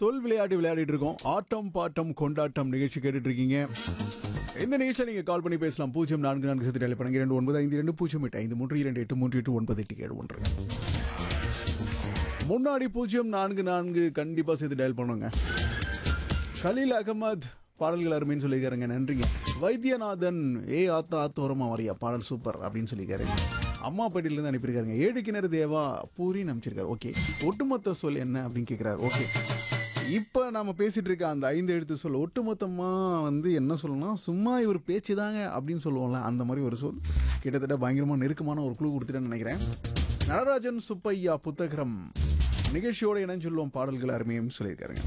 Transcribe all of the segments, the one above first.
சொல் விளையாட்டு விளையாடிட்டு இருக்கோம் ஆட்டம் பாட்டம் கொண்டாட்டம் நிகழ்ச்சி கேட்டுட்டு இருக்கீங்க இந்த நிகழ்ச்சியை நீங்க கால் பண்ணி பேசலாம் பூஜ்ஜியம் நான்கு நான்கு சத்து டெலிபன் இரண்டு ஒன்பது ஐந்து இரண்டு பூஜ்ஜியம் எட்டு ஐந்து மூன்று இரண்டு எட்டு மூன்று எட்டு ஒன்பது எட்டு ஏழு ஒன்று முன்னாடி பூஜ்ஜியம் நான்கு நான்கு கண்டிப்பா சேர்த்து டயல் பண்ணுங்க கலீல் அகமது பாடல்கள் அருமைன்னு சொல்லியிருக்காருங்க நன்றிங்க வைத்தியநாதன் ஏ ஆத்தா ஆத்தோரமா வரியா பாடல் சூப்பர் அப்படின்னு சொல்லியிருக்காரு அம்மா பேட்டிலேருந்து அனுப்பியிருக்காருங்க ஏழு கிணறு தேவா பூரின்னு அனுப்பிச்சிருக்காரு ஓகே ஒட்டுமொத்த சொல் என்ன அப்படின்னு கேட்குறாரு ஓகே இப்போ நாம பேசிட்டு இருக்க அந்த ஐந்து எழுத்து சொல் ஒட்டுமொத்தமாக வந்து என்ன சொல்லணும் சும்மா இவர் பேச்சு தாங்க அப்படின்னு சொல்லுவோம்ல அந்த மாதிரி ஒரு சொல் கிட்டத்தட்ட பயங்கரமாக நெருக்கமான ஒரு குழு கொடுத்துட்டேன்னு நினைக்கிறேன் நடராஜன் சுப்பையா புத்தகரம் நிகழ்ச்சியோட இணைஞ்சு சொல்லுவோம் பாடல்கள் அருமையும் சொல்லியிருக்காருங்க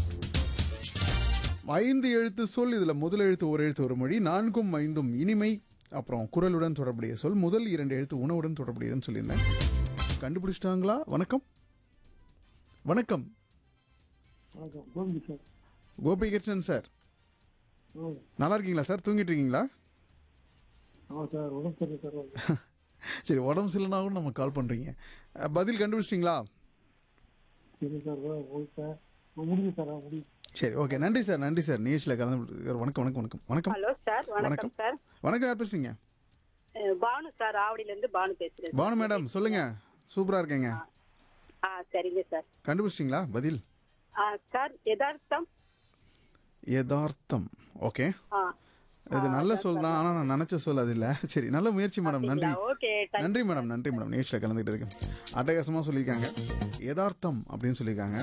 ஐந்து எழுத்து சொல் இதில் முதல் எழுத்து ஒரு எழுத்து ஒரு மொழி நான்கும் ஐந்தும் இனிமை அப்புறம் குரலுடன் தொடர்புடைய சொல் முதல் இரண்டு எழுத்து உணவுடன் தொடர்புடையதுன்னு சொல்லியிருந்தேன் கண்டுபிடிச்சிட்டாங்களா வணக்கம் வணக்கம் வணக்கம் கோவிந்த் சார் கோபிகிருஷ்ணன் சார் ஆ நல்லா இருக்கீங்களா சார் தூங்கிட்டு இருக்கீங்களா ஆமாம் சார் உடம்பு சரியில்லை சார் சரி உடம்பு சரியில்லைனா கூட நம்ம கால் பண்ணுறீங்க அஹ், பதில் கண்டுபிடிச்சிட்டிங்களா சரி சார் சார் முடியும் சார் முடியும் சரி ஓகே நன்றி சார் நன்றி சார் நிகழ்ச்சியில் கலந்து வணக்கம் வணக்கம் வணக்கம் வணக்கம் ஹலோ சார் வணக்கம். வணக்கம் சார் வணக்கம் யார் பேசுறீங்க அஹ் பானு சார் ஆவடியில இருந்து பானு பேசுறேன் பானு மேடம் சொல்லுங்க சூப்பராக இருக்கீங்க ஆ சரிங்க சார் கண்டுபிடிச்சிட்டிங்களா பதில் ஆ சார் யதார்த்தம் யதார்த்தம் ஓகே ஆ இது நல்ல சொல் தான் ஆனால் நான் நினச்ச சொல் அது இல்லை சரி நல்ல முயற்சி மேடம் நன்றி ஓகே நன்றி மேடம் நன்றி மேடம் நிகழ்ச்சியில் கலந்துக்கிட்டு இருக்கேன் அட்டகாசமாக சொல்லியிருக்காங்க யதார்த்தம் அப்படின்னு சொல்லியிருக்காங்க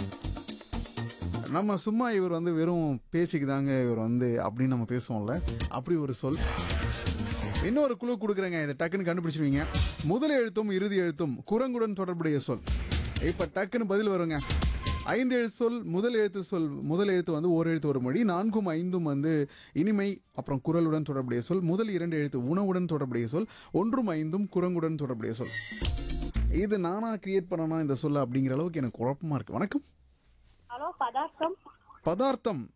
நம்ம சும்மா இவர் வந்து வெறும் பேச்சுக்கு தாங்க இவர் வந்து அப்படின்னு நம்ம பேசுவோம்ல அப்படி ஒரு சொல் இன்னொரு குழு கொடுக்குறேங்க இதை டக்குன்னு கண்டுபிடிச்சிருவீங்க முதல் எழுத்தும் இறுதி எழுத்தும் குரங்குடன் தொடர்புடைய சொல் இப்போ டக்குன்னு பதில் வருங்க ஐந்து எழுத்து சொல் முதல் எழுத்து சொல் முதல் எழுத்து வந்து ஒரு எழுத்து ஒரு மொழி நான்கும் ஐந்தும் வந்து இனிமை அப்புறம் குரலுடன் தொடர்புடைய சொல் முதல் இரண்டு எழுத்து உணவுடன் தொடர்புடைய சொல் ஒன்றும் ஐந்தும் குரங்குடன் தொடர்புடைய சொல் இது நானா கிரியேட் பண்ணனா இந்த சொல்ல அப்படிங்கிற அளவுக்கு எனக்கு குழப்பமா இருக்கு வணக்கம் ஹலோ பதார்த்தம் பதார்த்தம்